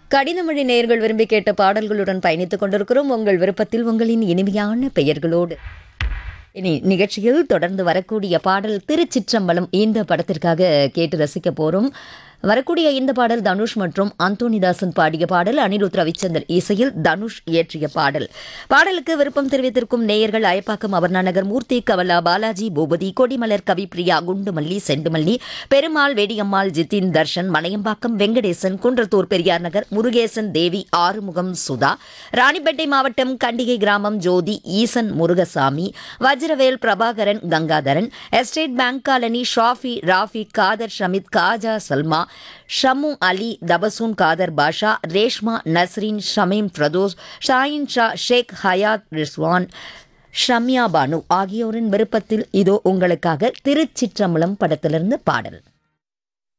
கடிதமொழி நேயர்கள் விரும்பி கேட்ட பாடல்களுடன் பயணித்துக் கொண்டிருக்கிறோம் உங்கள் விருப்பத்தில் உங்களின் இனிமையான பெயர்களோடு இனி நிகழ்ச்சியில் தொடர்ந்து வரக்கூடிய பாடல் திருச்சிற்றம்பலம் இந்த படத்திற்காக கேட்டு ரசிக்க போறோம் வரக்கூடிய இந்த பாடல் தனுஷ் மற்றும் அந்தோனிதாசன் பாடிய பாடல் அனிருத் ரவிச்சந்தர் இசையில் தனுஷ் இயற்றிய பாடல் பாடலுக்கு விருப்பம் தெரிவித்திருக்கும் நேயர்கள் அயப்பாக்கம் அபர்ணாநகர் மூர்த்தி கவலா பாலாஜி பூபதி கொடிமலர் கவிப்பிரியா குண்டுமல்லி செண்டுமல்லி பெருமாள் வேடியம்மாள் ஜித்தின் தர்ஷன் மலையம்பாக்கம் வெங்கடேசன் குன்றத்தூர் பெரியார் நகர் முருகேசன் தேவி ஆறுமுகம் சுதா ராணிப்பேட்டை மாவட்டம் கண்டிகை கிராமம் Jothi Eesan Murugasamy Vajravel Prabhakaran Gangadharan estate bank colony Shafi Rafi Khader Shamid Khaja Salma Shamu Ali Tabassum Khader Basha Reshma Nasreen Shameem Firdous Shaheen Shah Sheikh Hayat Rizwan Shamya Banu ஆகியோரின் விருப்பத்தில் இதோ உங்களுக்காக திருச்சிற்றம்பலம் படத்திலிருந்து பாடல்